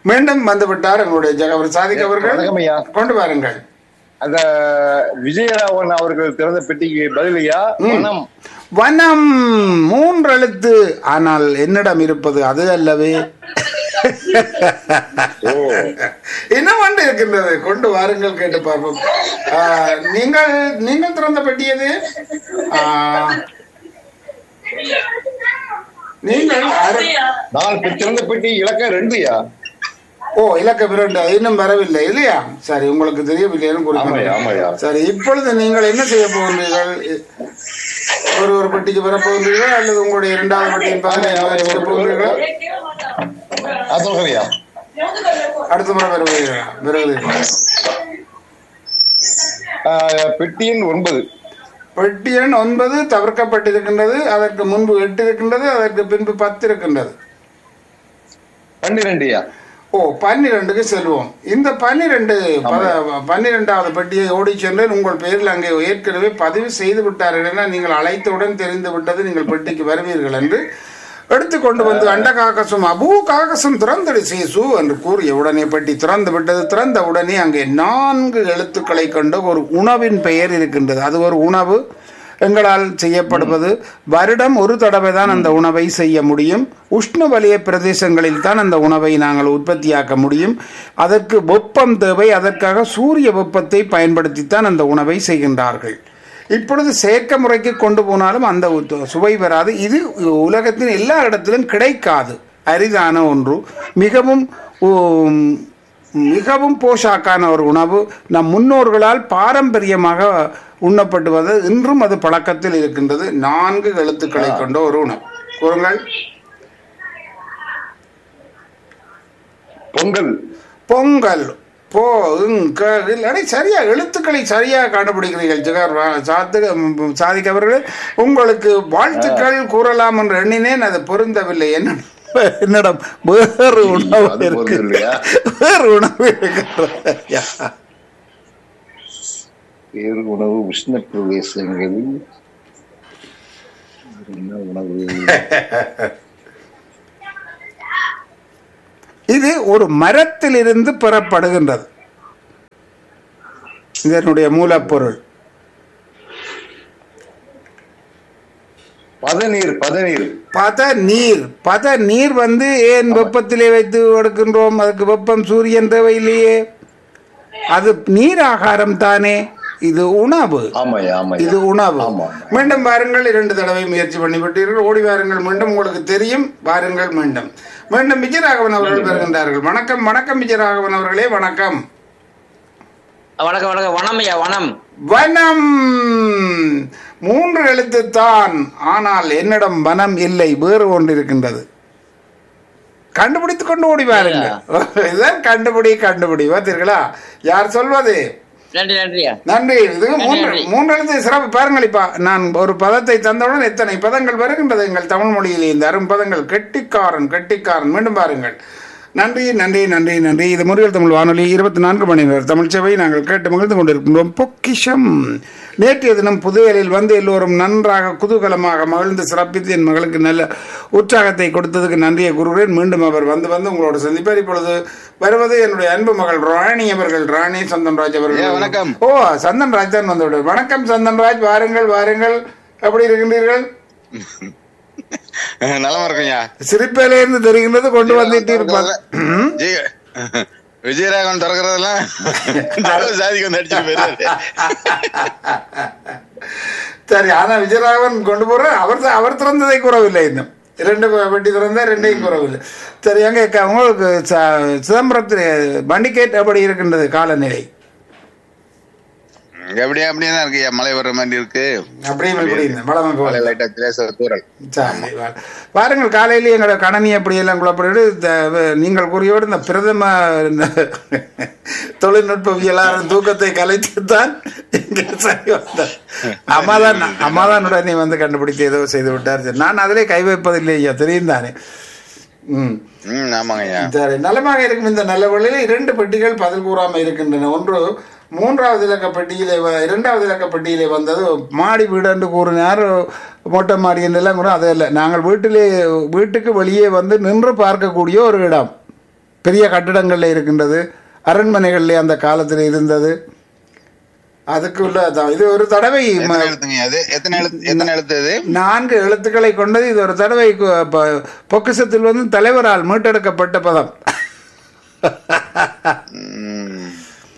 மீண்டும் வந்து விட்டார் எங்களுடைய ஜெகவர் சாதிக் அவர்கள் வணக்கம் ஐயா. கொண்டு வாருங்கள் அந்த விஜயராவன் அவர்கள் திறந்த பெட்டிக்கு பதிலையா மனம் வனம் மூன்று எழுத்து ஆனால் என்னிடம் இருப்பது அது அல்லவே ஓ என்ன வந்து இருக்கின்றது கொண்டு வாருங்கள் கேட்டு பார்ப்போம் ஆ, நீங்கள் நீங்கள் திறந்த பெட்டி எது ஆ, நீங்கள் அர- நான் இப்ப திறந்த பெட்டி இலக்கம் ரெண்டுயா ஓ இலக்க இரண்டு இன்னும் வரவில்லை இல்லையா சரி உங்களுக்கு தெரியவில்லைன்னு ஆமாய்யா, குறிப்பிடுறேன் ஆமாய்யா. சரி இப்பொழுது நீங்கள் என்ன செய்ய போகின்றீர்கள் ஒரு ஒரு பெட்டிக்கு வர போகின்றீர்கள் அல்லது உங்களுடைய இரண்டாவது பெட்டியின் ஆமாய்யா, பதிலை செய்ய போகின்றீர்கள் அது சொல்றியா அடுத்த முறை வருவீர்களா வருவீர்களா பெட்டி எண் ஒன்பது பெட்டி எண் ஒன்பது தவிர்க்கப்பட்டிருக்கின்றது அதற்கு முன்பு எட்டு இருக்கின்றது அதற்கு பின்பு பத்து இருக்கின்றது பன்னிரெண்டுயா ஓ பன்னிரெண்டுக்கு செல்வோம் இந்த பன்னிரெண்டு பத- பன்னிரெண்டாவது பெட்டியை ஓடி சென்று உங்கள் பெயரில் அங்கே ஏற்கனவே பதிவு செய்து விட்டார்கள் என நீங்கள் அழைத்தவுடன் தெரிந்து விட்டது நீங்கள் பெட்டிக்கு வருவீர்கள் என்று எடுத்து கொண்டு வந்து அண்ட காக்கசம் அபூ காக்கசம் திறந்தடி சீசு என்று கூறிய உடனே பெட்டி திறந்து விட்டது திறந்த உடனே அங்கே நான்கு எழுத்துக்களை கொண்ட ஒரு உணவின் பெயர் இருக்கின்றது அது ஒரு உணவு எங்களால் செய்யப்படுவது வருடம் ஒரு தடவை தான் அந்த உணவை செய்ய முடியும் உஷ்ண வலய பிரதேசங்களில் தான் அந்த உணவை நாங்கள் உற்பத்தியாக்க முடியும் அதற்கு வெப்பம் தேவை அதற்காக சூரிய வெப்பத்தை பயன்படுத்தித்தான் அந்த உணவை செய்கின்றார்கள் இப்பொழுது செயற்கை முறைக்கு கொண்டு போனாலும் அந்த உ- சுவை வராது இது உலகத்தின் எல்லா இடத்திலும் கிடைக்காது அரிதான ஒன்று மிகவும் உம், மிகவும் போஷாக்கான ஒரு உணவு நம் முன்னோர்களால் பாரம்பரியமாக உண்ணப்பட்டு வந்தது இன்றும் அது பழக்கத்தில் இருக்கின்றது நான்கு எழுத்துக்களை கொண்ட ஒரு உணவு கூறுங்கள் பொங்கல் பொங்கல் போ இங், க, இல். அடே, சரியா எழுத்துக்களை சரியாக கண்டுபிடிக்கிறீர்கள் ஜிகார் வா- சாத்து ம், சாதிக் அவர்களே உங்களுக்கு வாழ்த்துக்கள் கூறலாம் என்று எண்ணினேன் அது பொருந்தவில்லை என்ன என்னிடம் வேறு உணவு அது இருக்கு பொருந்தவில்லையா? வேறு உணவு இருக்கின்றது ஐயா. வேறு உணவு உஷ்ண பிரதேசங்களில் என்ன உணவு இது ஒரு மரத்திலிருந்து பெறப்படுகின்றது இதனுடைய மூலப்பொருள் பதநீர் பதநீர் பத நீர் பத நீர் வந்து ஏன் வெப்பத்திலே வைத்து எடுக்கின்றோம் அதுக்கு வெப்பம் சூரியன் தேவையில்லையே அது நீர் ஆகாரம் தானே இது உணவு ஆமாய்யா ஆமாய்யா இது உணவு ஆமா. மீண்டும் வாருங்கள் இரண்டு தடவை முயற்சி பண்ணி விட்டீர்கள் ஓடி வாருங்கள் மீண்டும் உங்களுக்கு தெரியும் வாருங்கள் மீண்டும் மீண்டும் விஜயராகவன் அவர்கள் வருகின்றார்கள் வணக்கம் வணக்கம் விஜயராகவன் அவர்களே வணக்கம் வணக்கம் வணக்கம் வனம் ஐயா வனம் வனம் மூன்று எழுத்துத்தான் ஆனால் என்னிடம் வனம் இல்லை வேறு ஒன்று இருக்கின்றது கண்டுபிடித்துக் கொண்டு ஓடி பாருங்க இதுதான் கண்டுபிடி கண்டுபிடி பார்த்தீர்களா யார் சொல்வது நன்றி நன்றியா நன்றி இது மூன்று நன்றி. மூன்று எழுத்து சிறப்பு பாருங்கள் இப்ப நான் ஒரு பதத்தை தந்தவுடன் எத்தனை பதங்கள் வருகின்றது எங்கள் தமிழ் மொழியிலே இந்த அரும் பதங்கள் கெட்டிக்காரன் கெட்டிக்காரன் மீண்டும் பாருங்கள் நன்றி நன்றி நன்றி நன்றி இது முருகல் தமிழ் வானொலி இருபத்தி நான்கு மணி நேரம் தமிழ் சேவை நாங்கள் கேட்டு மகிழ்ந்து கொண்டிருக்கின்றோம் பொக்கிஷம் நேற்றைய தினம் புதுவேலில் வந்து எல்லோரும் நன்றாக குதூகலமாக மகிழ்ந்து சிறப்பித்து என் மகளுக்கு நல்ல உற்சாகத்தை கொடுத்ததுக்கு நன்றியை கூறுகிறேன் மீண்டும் அவர் வந்து வந்து உங்களோட சந்திப்பார் இப்பொழுது வருவது என்னுடைய அன்பு மகள் ராணி அவர்கள் ராணி சந்தன்ராஜ் ஐயா, அவர்கள் வணக்கம். ஓ சந்தன்ராஜ் தான் வந்து விட்டார். வணக்கம் சந்தன்ராஜ் வாருங்கள் வாருங்கள் எப்படி இருக்கின்றீர்கள் நலமா இருக்குங்க சிரிப்பேல இருந்து தெரிகின்றது கொண்டு வந்துட்டு இருப்பார் ம்? ஜி- விஜயராகவன் திறக்கிறதெல்லாம் ஜெகவ் சாதிக்கு வந்து அடிச்சுட்டு போயிருவாரு சரி ஆனா விஜயராகவன் கொண்டு போற அவர் தான் அவர் திறந்ததை கூறவில்லை இன்னும் இரண்டு வெட்டி திறந்தா ரெண்டையும் கூறவில்லை சரி எங்க க- உங்களுக்கு ச- சிதம்பரத்தில் பண்டிகேட் எப்படி இருக்கின்றது காலநிலை எப்படியா அப்படியே தான் இருக்கு மழை வர்ற மாதிரி இருக்கு அப்படியும் இப்படி வளமை மழை போல லைட்டா லேசா தூரல் சரி வா- பாருங்கள் காலையிலே எங்களோட கணனி அப்படி எல்லாம் குழப்படிட்டு இந்த- நீங்கள் கூறியோடு இந்த பிரதம இந்த தொழில்நுட்பவியலாளர் தூக்கத்தை கலைத்துத்தான் இங்கே சரி வந்தார் அம்மாதான் அம்மாதான் உடனே வந்து கண்டுபிடித்து ஏதோ செய்து விட்டார் சரி, நான் அதிலே கை வைப்பதில்லை ஐயா தெரியும் தானே ம் ம் ஆமாங்க ஐயா சரி நலமாக இருக்கும் இந்த நல்ல வழியில் இரண்டு பெட்டிகள் பதில் கூறாமல் இருக்கின்றன ஒன்று மூன்றாவது இலக்க பெட்டியிலே வ- இரண்டாவது இலக்க பெட்டியிலே வந்தது மாடி வீடு என்று கூறினார் மொட்டை மாடி என்றெல்லாம் கூட அது இல்லை நாங்கள் வீட்டிலே வீட்டுக்கு வெளியே வந்து நின்று பார்க்கக்கூடிய ஒரு இடம் பெரிய கட்டிடங்களில் இருக்கின்றது அரண்மனைகளில் அந்த காலத்தில் இருந்தது அதுக்கு உள்ள அதான். இது ஒரு தடவை ம- எத்தனை எழுத்துங்க அது எத்தனை எழுத்து எத்தனை எழுத்து அது நான்கு எழுத்துக்களை கொண்டது இது ஒரு தடவை கு- ப- பொக்கிஷத்தில் வந்து தலைவரால் மீட்டெடுக்கப்பட்ட பதம் ம்.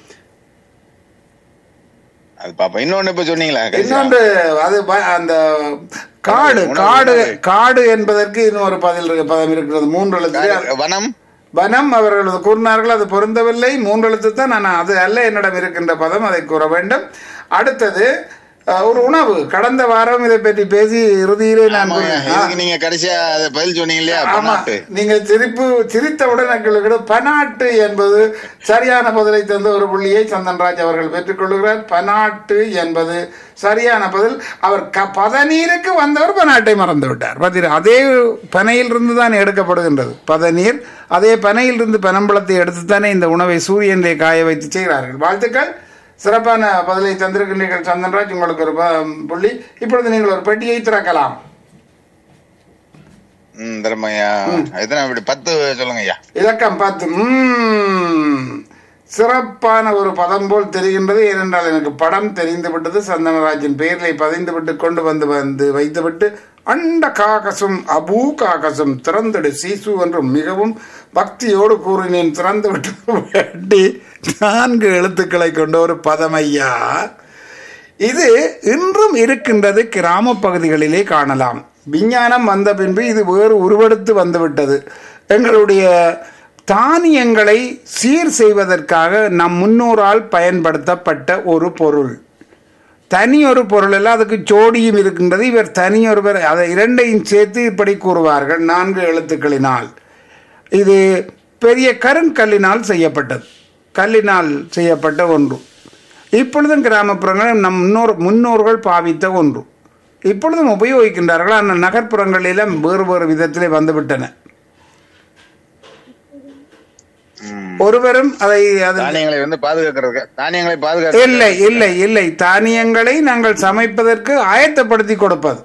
அது பாப்பா இன்னொன்னு இப்ப சொன்னீங்களா கடைசியா? இன்னொன்று அது ப- அந்த காடு உணவு, காடு உணவு. காடு என்பதற்கு இன்னொரு பதில் இருக்கு- பதம் இருக்கிறது மூன்று எழுத்து காடு, வனம் வனம் அவர்கள் கூறினார்கள் அது பொருந்தவில்லை மூன்று எழுத்து தான் நான் அது அல்ல என்னிடம் இருக்கின்ற பதம் அதை கூற வேண்டும் அடுத்தது அஹ், ஒரு உணவு கடந்த வாரம் இதை பற்றி பேசி இறுதியிலே நான் ஆமாங்க. கூறினேன். இதுக்கு நீங்க கடைசியா அதை பதில் சொன்னீங்க இல்லையா ஆமா பன்னாட்டு. நீங்க சிரிப்பு சிரித்தவுடன் எங்களுக்கு பனாட்டு என்பது சரியான பதிலை தந்த ஒரு புள்ளியை சந்தன்ராஜ் அவர்கள் பெற்றுக்கொள்கிறார் பனாட்டு என்பது சரியான பதில் அவர் க பதநீருக்கு வந்தவர் பனாட்டை மறந்து விட்டார் பார்த்தீர்கள் அதே பனையிலிருந்து தான் எடுக்கப்படுகின்றது பதநீர் அதே பனையிலிருந்து பனம்பழத்தை எடுத்துத்தானே இந்த உணவை சூரியனிலே காய வைத்து செய்கிறார்கள் வாழ்த்துக்கள் சிறப்பான பதிலை தந்திருக்கின்றீர்கள் சந்தன்ராஜ் உங்களுக்கு ஒரு ப- புள்ளி இப்பொழுது நீங்கள் ஒரு பெட்டியை திறக்கலாம் ம் தர்மையா எத்தனை அப்படி பத்து சொல்லுங்க ஐயா இலக்கம் பத்து ம்ம். சிறப்பான ஒரு பதம் போல் தெரிகின்றது ஏனென்றால் எனக்கு படம் தெரிந்து விட்டது சந்தனராஜின் பெயர்களை பதிந்து விட்டு கொண்டு வந்து வந்து வைத்துவிட்டு அண்ட காகசம் அபூ காகசம் திறந்துடு சீசு என்று மிகவும் பக்தியோடு கூறினேன் திறந்து விட்டு வெட்டி நான்கு எழுத்துக்களை கொண்ட ஒரு பதம் ஐயா இது இன்றும் இருக்கின்றது கிராம பகுதிகளிலே காணலாம் விஞ்ஞானம் வந்த பின்பு இது வேறு உருவெடுத்து வந்துவிட்டது எங்களுடைய தானியங்களை சீர் செய்வதற்காக நம் முன்னோரால் பயன்படுத்தப்பட்ட ஒரு பொருள் தனி ஒரு பொருள் எல்லாம் அதுக்கு ஜோடியும் இருக்கின்றது இவர் தனி ஒருவர் அதை இரண்டையும் சேர்த்து இப்படி கூறுவார்கள் நான்கு எழுத்துக்களினால் இது பெரிய கருங்கல்லினால் செய்யப்பட்டது கல்லினால் செய்யப்பட்ட ஒன்று இப்பொழுதும் கிராமப்புறங்களில் நம் முன்னோர் முன்னோர்கள் பாவித்த ஒன்று இப்பொழுதும் உபயோகிக்கின்றார்கள் ஆனால் நகர்ப்புறங்களிலும் வேறு வேறு விதத்திலே வந்துவிட்டன ஒருவரும் அதை அது தானியங்களை வந்து பாதுகாக்கிறதுக்கு தானியங்களை பாதுகாக்க இல்லை இல்லை இல்லை தானியங்களை நாங்கள் சமைப்பதற்கு ஆயத்தப்படுத்தி கொடுப்பது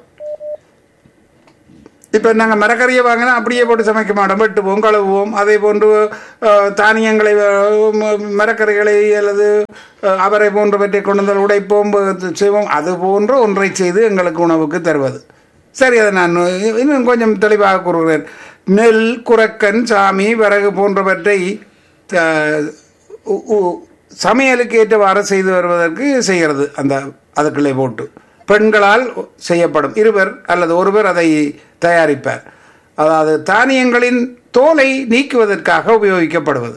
இப்போ நாங்கள் மரக்கறியை வாங்கினா அப்படியே போட்டு சமைக்க மாட்டோம் வெட்டுவோம் கழுவுவோம் அதே போன்று அஹ், தானியங்களை அஹ், ம- மரக்கறிகளை அல்லது அஹ், அவரை போன்றவற்றை கொண்டு வந்து உடைப்போம் ப- செய்வோம் அது போன்ற ஒன்றை செய்து எங்களுக்கு உணவுக்கு தருவது சரி அதை நான் இன்னும் கொஞ்சம் தெளிவாக கூறுகிறேன் நெல் குரக்கன் சாமி விறகு போன்றவற்றை த- உ- உ- சமையலுக்கு ஏற்றவாறு செய்து வருவதற்கு செய்கிறது அந்த அதுக்குள்ளே போட்டு பெண்களால் செய்யப்படும் இருவர் அல்லது ஒருவர் அதை தயாரிப்பார் அதாவது தானியங்களின் தோலை நீக்குவதற்காக உபயோகிக்கப்படுவது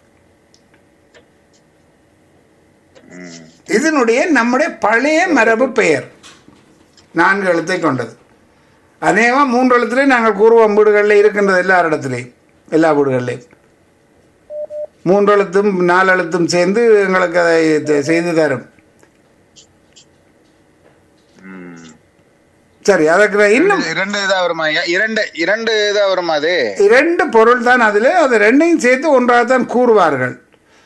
இதனுடைய நம்முடைய பழைய மரபு பெயர் நான்கு எழுத்தை கொண்டது அநேகமாக மூன்று எழுத்துலேயும் நாங்கள் கூறுவோம் வீடுகளில் இருக்கின்றது எல்லா இடத்துலையும் எல்லா வீடுகள்லையும் மூன்று எழுத்தும் நாலு எழுத்தும் சேர்ந்து எங்களுக்கு அதை த- செய்து தரும் சரி அதற்கு நான் இன்னும் இரண்டு இதா வருமா ஐயா இரண்டு இரண்டு இதா வருமா அது இரண்டு பொருள் தான் அதில் அது ரெண்டையும் சேர்த்து ஒன்றாகத்தான் கூறுவார்கள்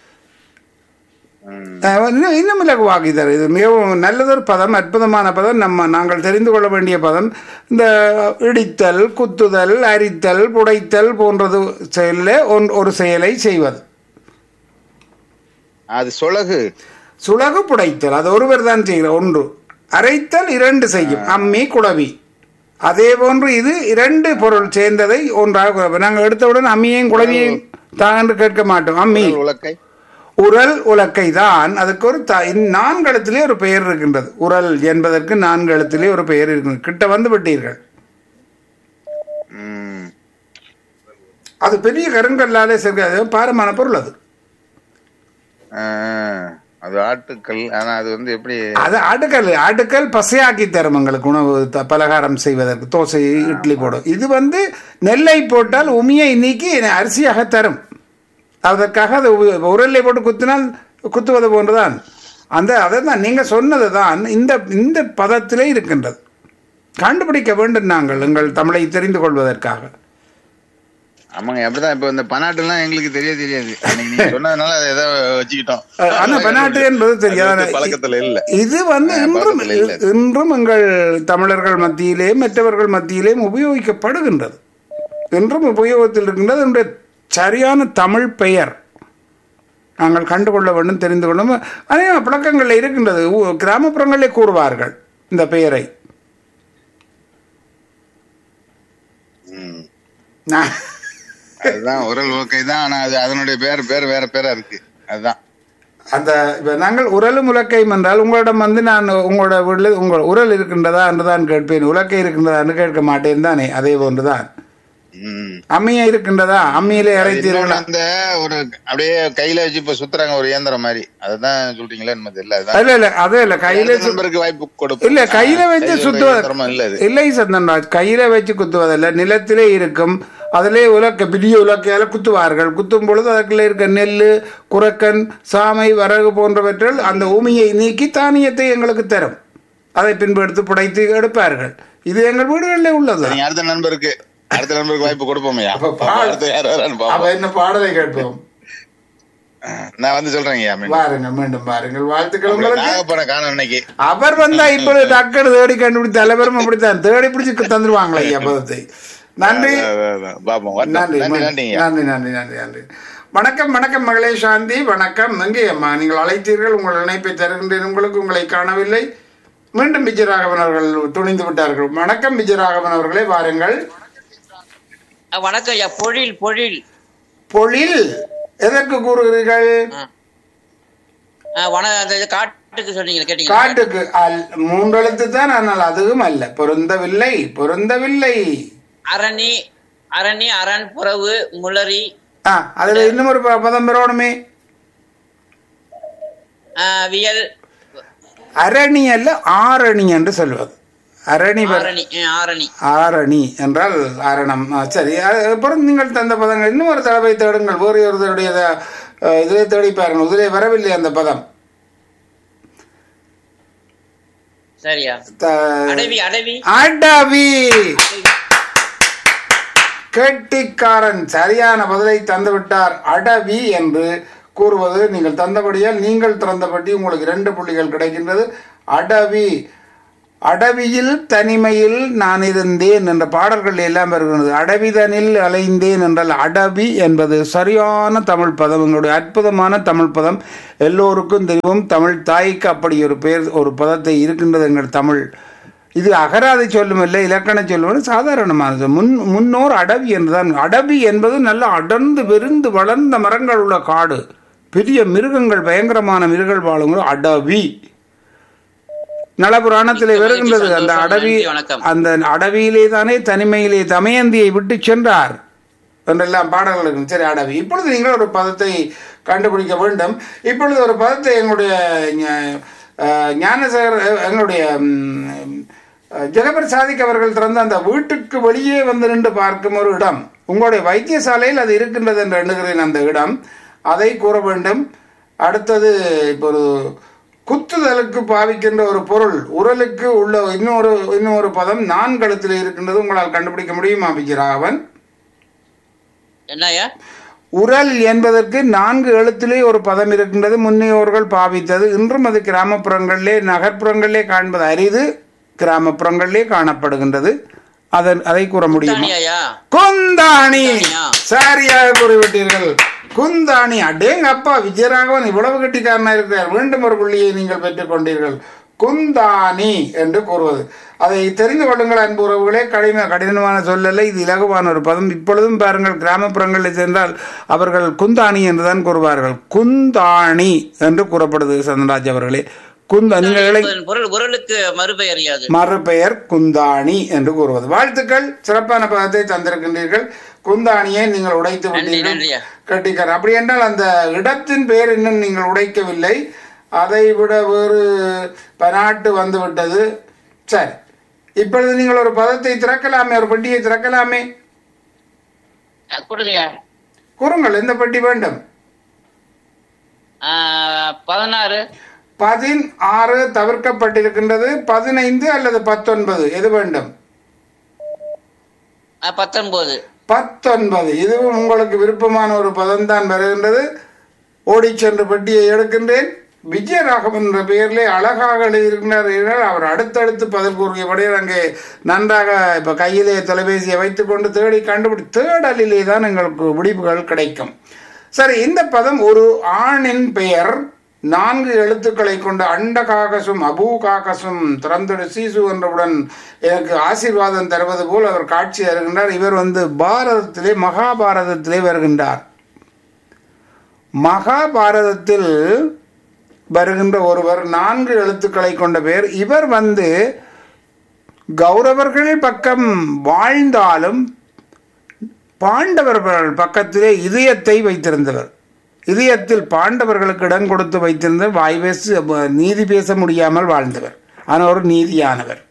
அஹ் இன்னும் இன்னும் இலகுவாகி தரும் இது மிகவும் நல்லதொரு பதம் அற்புதமான பதம் நம்ம நாங்கள் தெரிந்து கொள்ள வேண்டிய பதம் இந்த இடித்தல் குத்துதல் அரித்தல் புடைத்தல் போன்றது செயலில் ஒன் ஒரு செயலை செய்வது அது சொலகு சுலகு புடைத்தல் அது ஒருவர் தான் செய்கிற ஒன்று அரைத்தல் இரண்டு செய்யும் அம்மி குளவி அதே போன்று இது இரண்டு பொருள் சேர்ந்ததை ஒன்றாக கூற- நாங்கள் எடுத்தவுடன் அம்மியையும் குளவியையும் தான் என்று கேட்க மாட்டோம் அம்மி உலக்கை உரல் உலக்கை தான் அதுக்கு ஒரு த நான்கு எழுத்திலே ஒரு பெயர் இருக்கின்றது உரல் என்பதற்கு நான்கு எழுத்திலே ஒரு பெயர் இருக்கின்றது கிட்ட வந்து விட்டீர்கள் ம். அது பெரிய கருங்கல்லாலே சேர்க்காது பாரமான பொருள் அது ஆ, அது ஆட்டுக்கல் ஆனா அது வந்து எப்படி அது ஆட்டுக்கல் ஆட்டுக்கல் பசையாக்கி தரும் எங்களுக்கு உணவு த- பலகாரம் செய்வதற்கு தோசை இட்லி போடும் இது வந்து நெல்லை போட்டால் உமியை நீக்கி அரிசியாக தரும் அதற்காக அது உ- உரல்லை போட்டு குத்தினால் குத்துவது போன்றுதான் அந்த அதை தான் நீங்கள் சொன்னது தான் இந்த இந்த பதத்திலே இருக்கின்றது கண்டுபிடிக்க வேண்டும் நாங்கள் எங்கள் தமிழை தெரிந்து கொள்வதற்காக ஆமாங்க அப்படிதான் இப்ப இந்த பனாட்டுலாம் எங்களுக்கு தெரிய தெரியாது அன்னைக்கு நீங்க சொன்னதுனால அதை ஏதோ வச்சுக்கிட்டோம் அஹ், ஆனா பெனாட்டு என்பது அது தெரியாது வந்து பழக்கத்துல இல்ல இது வந்து ஆ, இன்றும் பழக்கத்துல இல்ல. இன்றும் எங்கள் தமிழர்கள் மத்தியிலே மற்றவர்கள் மத்தியிலேயும் உபயோகிக்கப்படுகின்றது இன்றும் உபயோகத்தில் இருக்கின்றது என்னுடைய சரியான தமிழ் பெயர் நாங்கள் கண்டுகொள்ள வேண்டும் தெரிந்து கொள்ளும் அநேக பழக்கங்களில் இருக்கின்றது ஊ- கிராமப்புறங்களிலே கூறுவார்கள் இந்த பெயரை ம். நான் அதுதான் உரல் ஓகை தான் ஆனா அது அதனுடைய பேர் பேர் வேற பேரா இருக்கு அதுதான் அந்த இப்ப நாங்கள் உரலும் உலக்கையும் என்றால் உங்களிடம் வந்து நான் உங்களோட வீட்டில் உங்கள் உரல் இருக்கின்றதா என்று தான் கேட்பேன் உலக்கை இருக்கின்றதா என்று கேட்க மாட்டேன் தானே அதே போன்றுதான் ம். அம்மியா இருக்கின்றதா அம்மியிலே இன்னொன்னு அரைத்தீர்களா அந்த ஒரு அப்படியே கையில வச்சு இப்ப சுத்துறாங்க ஒரு இயந்திரம் மாதிரி அதுதான் சொல்றீங்களா நம்ம தெரியல அதுதான் இல்ல இல்ல அதே இல்ல கையில அடுத்த சு- நண்பருக்கு வாய்ப்பு கொடுப்போம் இல்ல கையில வச்சு கையில சுத்துவது இயந்திரமா இல்ல அது இல்லை சந்தன்ராஜ் கையில வச்சு குத்துவதில்லை நிலத்திலே இருக்கும் அதிலே உலக்க பெரிய உலக்கையால குத்துவார்கள் குத்தும் பொழுது அதற்குள்ள இருக்க நெல் குரக்கன் சாமை வரகு போன்றவற்றில் அந்த ஊமியை நீக்கி தானியத்தை எங்களுக்கு தரும் அதை பின்பு எடுத்து புடைத்து எடுப்பார்கள் இது எங்கள் வீடுகளிலே உள்ளது சரிங்க அடுத்த நண்பருக்கு அடுத்த நண்பருக்கு வாய்ப்பு கொடுப்போமையா அப்ப பாடு. அடுத்து யார் வரான்னு அவ பாப்போம் என்ன பாடலை கேட்போம் நான் வந்து சொல்றேங்கய்யா மீண்டும். பாருங்கள் மீண்டும் பாருங்கள் வாழ்த்துக்கள் உங்களுக்கு நாகப்படம் காணும் இன்னைக்கு அவர் வந்தா இப்பொழுது டக்குனு தேடி கண்டுபிடி தலைவரும் அப்படித்தான் தேடி பிடிச்சு தந்துருவாங்களா ஐயா பதத்தை நன்றி அதான், அதான், அதான். பாப்போம் வரட்டும். நன்றி நன்றி நன்றி நன்றிங்க நன்றி நன்றி நன்றி நன்றி வணக்கம் வணக்கம் மகளே சாந்தி வணக்கம் எங்கே அம்மா நீங்கள் அழைத்தீர்கள் உங்கள் இணைப்பை தருகின்றேன் உங்களுக்கு உங்களை காணவில்லை மீண்டும் விஜயராகவன் அவர்கள் துணிந்து விட்டார்கள் வணக்கம் விஜயராகவன் அவர்களே வாருங்கள் அஹ் வணக்கம் ஐயா பொழில் பொழில் பொழில் எதற்கு கூறுகிறீர்கள் அஹ் வன அந்த இது காட்டுக்கு சொன்னீங்க கேட்டீங்க காட்டுக்கு அல் மூன்றெழுத்து தான் ஆனால் அதுவும் அல்ல பொருந்தவில்லை பொருந்தவில்லை அரணி அரணி அரண் புறவு முளரி ஆ அதுல இன்னும் ஒரு ப- பதம் பெறணுமே அஹ் வியல் அரணி அல்ல ஆரணி என்று சொல்வது அரணி பெற- ஆரணி அஹ் ஆரணி ஆரணி என்றால் ஆரணம் ஆ, சரி அது அப்புறம் நீங்கள் தந்த பதங்கள் இன்னும் ஒரு தடவை தேடுங்கள் வேறு ஒருத்தருடைய இதிலே தேடி பாருங்கள் இதிலே வரவில்லை அந்த பதம் சரியா த- அடவி அடவி அடவி கெட்டிக்காரன் சரியான பதிலை தந்து விட்டார் அடவி என்று கூறுவது நீங்கள் தந்தபடியால் நீங்கள் திறந்தபடி உங்களுக்கு இரண்டு புள்ளிகள் கிடைக்கின்றது அடவி அடவியில் தனிமையில் நான் இருந்தேன் என்ற பாடல்கள் எல்லாம் வருகிறது அடவிதனில் அலைந்தேன் என்றால் அடவி என்பது சரியான தமிழ் பதம் எங்களுடைய அற்புதமான தமிழ் பதம் எல்லோருக்கும் தெரியும் தமிழ் தாய்க்கு அப்படி ஒரு பேர் ஒரு பதத்தை இருக்கின்றது எங்கள் தமிழ் இது அகராதி சொல்லும் இல்லை இலக்கண சொல்லும் சாதாரணமானது முன் முன்னோர் அடவி என்றுதான் அடவி என்பது நல்ல அடர்ந்து விருந்து வளர்ந்த மரங்கள் உள்ள காடு பெரிய மிருகங்கள் பயங்கரமான மிருகங்கள் வாழும் அடவி நலபுராணத்திலே மிக்க வருகின்றது மகிழ்ச்சி, அந்த சந்தோஷம். அடவி நன்றி, வணக்கம். அந்த அடவியிலே தானே தனிமையிலே தமயந்தியை விட்டு சென்றார் என்றெல்லாம் பாடல்கள் இருக்கும் சரி அடவி இப்பொழுது நீங்கள் ஒரு பதத்தை கண்டுபிடிக்க வேண்டும் இப்பொழுது ஒரு பதத்தை எங்களுடைய ஞ- அஹ், ஞானசேகர் அஹ், எங்களுடைய ம், அஹ், ஜெகபர் சாதிக் அவர்கள் திறந்த அந்த வீட்டுக்கு வெளியே வந்து நின்று பார்க்கும் ஒரு இடம் உங்களுடைய வைத்தியசாலையில் அது இருக்கின்றது என்று எண்ணுகிறேன் அந்த இடம் அதை கூற வேண்டும் அடுத்தது இப்போ ஒரு குத்துதலுக்கு பாவிக்கின்ற ஒரு பொருள் உரலுக்கு உள்ள இன்னொரு இன்னொரு பதம் நான்கழுத்தில் இருக்கின்றது உங்களால் கண்டுபிடிக்க முடியுமா விஜயராகவன் என்னய்யா உரல் என்பதற்கு நான்கு எழுத்திலே ஒரு பதம் இருக்கின்றது முன்னையோர்கள் பாவித்தது இன்றும் அது கிராமப்புறங்களிலே நகர்ப்புறங்களிலே காண்பது அரிது கிராமப்புறங்களிலே காணப்படுகின்றது அதன் அதை கூற முடியுமா தானியாயா குந்தாணி குந்தாணியா? சரியாக கூறிவிட்டீர்கள் குந்தாணி அடேங்க அப்பா விஜயராகவன் இவ்வளவு கட்டிக்காரனா இருக்கிறார் மீண்டும் ஒரு புள்ளியை நீங்கள் பெற்றுக் கொண்டீர்கள் குந்தாணி என்று கூறுவது அதை தெரிந்து கொள்ளுங்கள் அன்பு உறவுகளே கடின கடினமான சொல்லல இது இலகுவான ஒரு பதம் இப்பொழுதும் பாருங்கள் கிராமப்புறங்களில் சென்றால் அவர்கள் குந்தாணி என்றுதான் கூறுவார்கள் குந்தாணி என்று கூறப்படுது சந்தன்ராஜ் அவர்களே குந்த நீங்கள் இளை- என்பதன் பொருள் உரலுக்கு மறுபெயர் அறியாது மறுபெயர் குந்தாணி என்று கூறுவது வாழ்த்துக்கள் சிறப்பான பதத்தை தந்திருக்கின்றீர்கள் குந்தாணியை நீங்கள் உடைத்து நன்றி விட்டீர்கள் நன்றியா கட்டிக்கார் அப்படி என்றால் அந்த இடத்தின் பெயர் இன்னும் நீங்கள் உடைக்கவில்லை அதை விட வேறு பனாட்டு வந்து விட்டது சரி இப்பொழுது நீங்கள் ஒரு பதத்தை திறக்கலாமே ஒரு பெட்டியை திறக்கலாமே அஹ் கொடுங்கய்யா கூறுங்கள் எந்த பெட்டி வேண்டும் அஹ் பதினாறு பதினாறு தவிர்க்கப்பட்டிருக்கின்றது பதினைந்து அல்லது பத்தொன்பது எது வேண்டும் அஹ் பத்தொன்பது பத்தொன்பது இதுவும் உங்களுக்கு விருப்பமான ஒரு பதம் தான் வருகின்றது ஓடிச் சென்று பெட்டியை எடுக்கின்றேன் விஜயராகவன் என்ற பெயரிலே அழகாக எழுதியிருக்கிறார் என்றால் அவர் அடுத்தடுத்து பதில் கூறியபடி அங்கே நன்றாக இப்போ கையிலே தொலைபேசியை வைத்துக்கொண்டு தேடி கண்டுபிடி தேடலிலே தான் எங்களுக்கு முடிவுகள் கிடைக்கும் சரி இந்த பதம் ஒரு ஆணின் பெயர் நான்கு எழுத்துக்களை கொண்ட அண்ட காகசும் அபூ காகசும் திறந்தொடு சீசு என்றவுடன் எனக்கு ஆசீர்வாதம் தருவது போல் அவர் காட்சி தருகின்றார் இவர் வந்து பாரதத்திலே மகாபாரதத்திலே வருகின்றார் மகாபாரதத்தில் வருகின்ற ஒருவர் நான்கு எழுத்துக்களை கொண்ட பேர் இவர் வந்து கௌரவர்கள் பக்கம் வாழ்ந்தாலும் பாண்டவர்கள் பக்கத்திலே இதயத்தை வைத்திருந்தவர் இதயத்தில் பாண்டவர்களுக்கு இடம் கொடுத்து வைத்திருந்த வாய் பேச நீதி பேச முடியாமல் வாழ்ந்தவர் ஆனால் ஒரு நீதியானவர்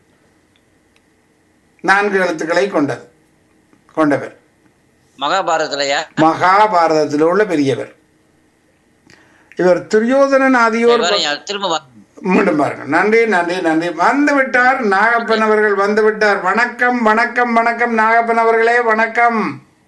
நான்கு எழுத்துக்களை கொண்டது கொண்டவர் மகாபாரதத்துலயா மகாபாரதத்தில் உள்ள பெரியவர் இவர் துரியோதனன் ஆதியோர் இவரை திரும்ப வா- மீண்டும் பாருங்க நன்றி நன்றி நன்றி வந்து விட்டார் நாகப்பன் அவர்கள் வந்து விட்டார் வணக்கம் வணக்கம் வணக்கம் நாகப்பன் அவர்களே வணக்கம்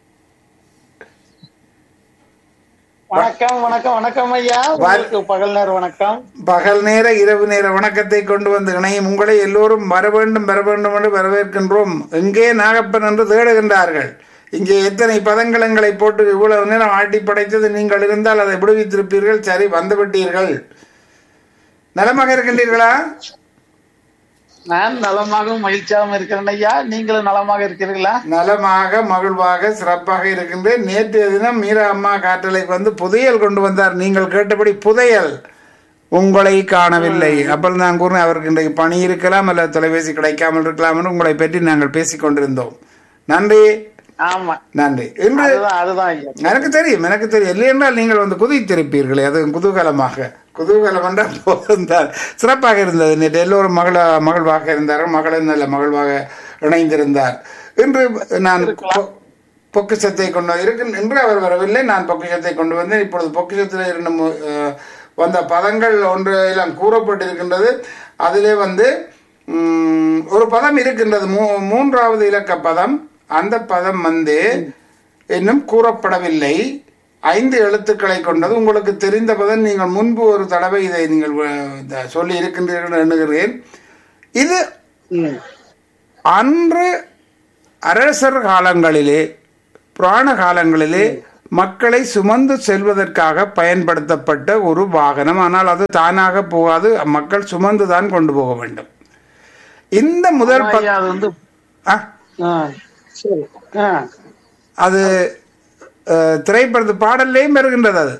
வணக்கம் வணக்கம் வணக்கம் ஐயா உங்களுக்கு பகல் நேர வணக்கம் பகல் நேர இரவு நேர வணக்கத்தை கொண்டு வந்து இணையும் உங்களை எல்லோரும் வர வேண்டும் வர வேண்டும் என்று வரவேற்கின்றோம் எங்கே நாகப்பன் என்று தேடுகின்றார்கள் இங்கே எத்தனை பதங்களங்களை போட்டு இவ்வளவு நேரம் ஆட்டி படைத்தது நீங்கள் இருந்தால் அதை விடுவித்திருப்பீர்கள் சரி வந்துவிட்டீர்கள் நலமாக இருக்கின்றீர்களா நான் நலமாகவும் மகிழ்ச்சியாகவும் இருக்கிறேன் ஐயா நீங்களும் நலமாக இருக்கிறீர்களா நலமாக மகிழ்வாக சிறப்பாக இருக்கின்றேன் நேற்றைய தினம் மீரா அம்மா காற்றலைக்கு வந்து புதையல் கொண்டு வந்தார் நீங்கள் கேட்டபடி புதையல் உங்களை காணவில்லை அப்போ நான் கூறினேன் அவருக்கு இன்றைக்கு பணி இருக்கலாம் அல்ல தொலைபேசி கிடைக்காமல் இருக்கலாம் என்று உங்களை பற்றி நாங்கள் பேசிக் கொண்டிருந்தோம் நன்றி ஆமா நன்றி இன்று அதுதான் அதுதான் ஐயா எனக்கு தெரியும் எனக்கு தெரியும் இல்லை என்றால் நீங்கள் வந்து குதித்திருப்பீர்களே அது குதூகலமாக குதூகலம் என்றால் போதும்தான் சிறப்பாக இருந்தது நேற்று எல்லோரும் மகள மகிழ்வாக இருந்தார்கள் மகளும் நல்ல மகிழ்வாக இணைந்திருந்தார் இன்று நான் பொ- பொக்கிஷத்தை கொண்டு வந்து- இருக்கு இன்று அவர் வரவில்லை நான் பொக்கிஷத்தை கொண்டு வந்தேன் இப்பொழுது பொக்கிஷத்தில் இரண்டு மு- அஹ், வந்த பதங்கள் ஒன்று எல்லாம் கூறப்பட்டிருக்கின்றது அதிலே வந்து ம், ஒரு பதம் இருக்கின்றது மூ மூன்றாவது இலக்க பதம் அந்த பதம் வந்து இன்னும் கூறப்படவில்லை ஐந்து எழுத்துக்களை கொண்டது உங்களுக்கு தெரிந்த பதம் நீங்கள் முன்பு ஒரு தடவை இதை நீங்கள் அஹ், சொல்லி இருக்கின்றீர்கள் என்று எண்ணுகிறேன் இது ம். அன்று அரசர் காலங்களிலே புராண காலங்களிலே மக்களை சுமந்து செல்வதற்காக பயன்படுத்தப்பட்ட ஒரு வாகனம் ஆனால் அது தானாக போகாது மக்கள் சுமந்து தான் கொண்டு போக வேண்டும் இந்த முதல் ப- ஐயா அது வந்து ஆ, ஆ, சரி ஆ, அது அஹ், திரைப்படத்து பாடல்லையும் வருகின்றது அது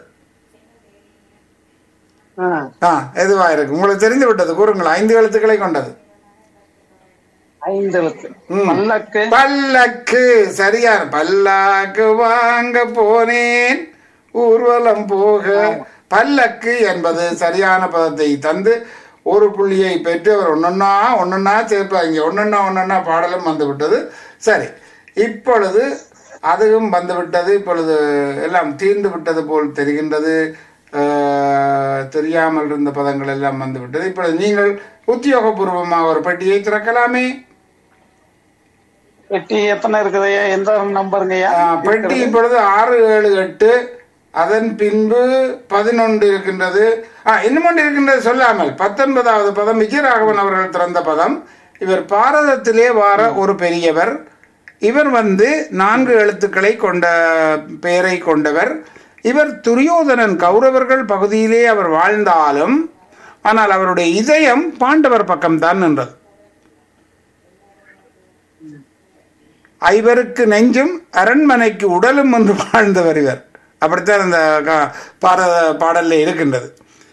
ஆ. ஆ எதுவா இருக்கு உங்களுக்கு தெரிந்து விட்டது கூறுங்கள் ஐந்து எழுத்துக்களை கொண்டது ஐந்து எழுத்து ம். பல்லக்கு பல்லக்கு சரியான பல்லாக்கு வாங்க போனேன் ஊர்வலம் போக பல்லக்கு என்பது சரியான பதத்தை தந்து ஒரு புள்ளியை பெற்று அவர் ஒன்னொன்னா ஒன்னொன்னா சேர்ப்பாங்க ஒன்னொன்னா ஒன்னொன்னா பாடலும் வந்து விட்டது சரி இப்பொழுது அதுவும் வந்து விட்டது இப்பொழுது எல்லாம் தீர்ந்து விட்டது போல் தெரிகின்றது அஹ், தெரியாமல் இருந்த பதங்கள் எல்லாம் வந்து விட்டது இப்பொழுது நீங்கள் உத்தியோகபூர்வமாக ஒரு பெட்டியை திறக்கலாமே பெட்டி எத்தனை இருக்குது ஐயா எந்த நம்பருங்க ஐயா ஆ, பெட்டி இப்பொழுது ஆறு ஏழு எட்டு அதன் பின்பு பதினொன்று இருக்கின்றது ஆ இன்னும் ஒன்று இருக்கின்றது சொல்லாமல் பத்தொன்பதாவது பதம் விஜயராகவன் அவர்கள் திறந்த பதம் இவர் பாரதத்திலே வார ஒரு பெரியவர் இவர் வந்து நான்கு எழுத்துக்களை கொண்ட பெயரை கொண்டவர் இவர் துரியோதனன் கௌரவர்கள் பகுதியிலே அவர் வாழ்ந்தாலும் ஆனால் அவருடைய இதயம் பாண்டவர் பக்கம்தான் நின்றது ஐவருக்கு நெஞ்சும் அரண்மனைக்கு உடலும் என்று வாழ்ந்தவர் இவர் அப்படித்தான் இந்த க- பாரத பாடல்ல இருக்கின்றது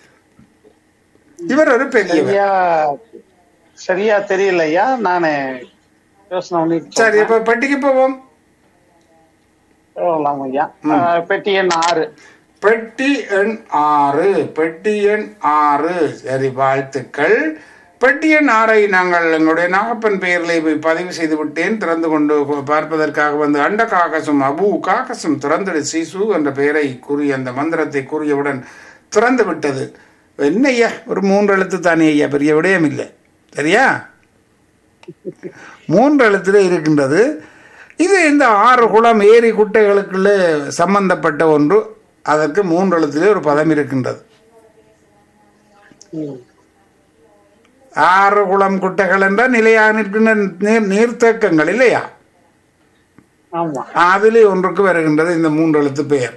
இவர் ஒரு பெரியவர் சரியா சரியா தெரியல ஐயா நானு யோசனை பண்ணிட்டு சரி இப்ப பெட்டிக்கு போவோம் சொல்லலாம் ஐயா ஆ, பெட்டி எண் ஆறு பெட்டி எண் ஆறு பெட்டி எண் ஆறு சரி வாழ்த்துக்கள் பெட்டி எண் ஆறை நாங்கள் எங்களுடைய நாகப்பன் பெயரில் போய் பதிவு செய்து விட்டேன் திறந்து கொண்டு பார்ப்பதற்காக வந்து அண்ட காகசம் அபு காகசம் திறந்தது சிசு என்ற பெயரை கூறிய அந்த மந்திரத்தை கூறியவுடன் திறந்து விட்டது என்ன ஐயா ஒரு மூன்று எழுத்து தானே ஐயா பெரிய விடயம் இல்லை சரியா மூன்று எழுத்துல இருக்கின்றது இது இந்த ஆறு குளம் ஏரி குட்டைகளுக்குள்ளே சம்பந்தப்பட்ட ஒன்று அதற்கு மூன்று எழுத்திலே ஒரு பதம் இருக்கின்றது ம். ஆறு குளம் குட்டைகள் என்றால் நிலையாக நிற்கின்ற நீர் நீர்த்தேக்கங்கள் இல்லையா ஆமா அதிலே ஒன்றுக்கு வருகின்றது இந்த மூன்று எழுத்து பெயர்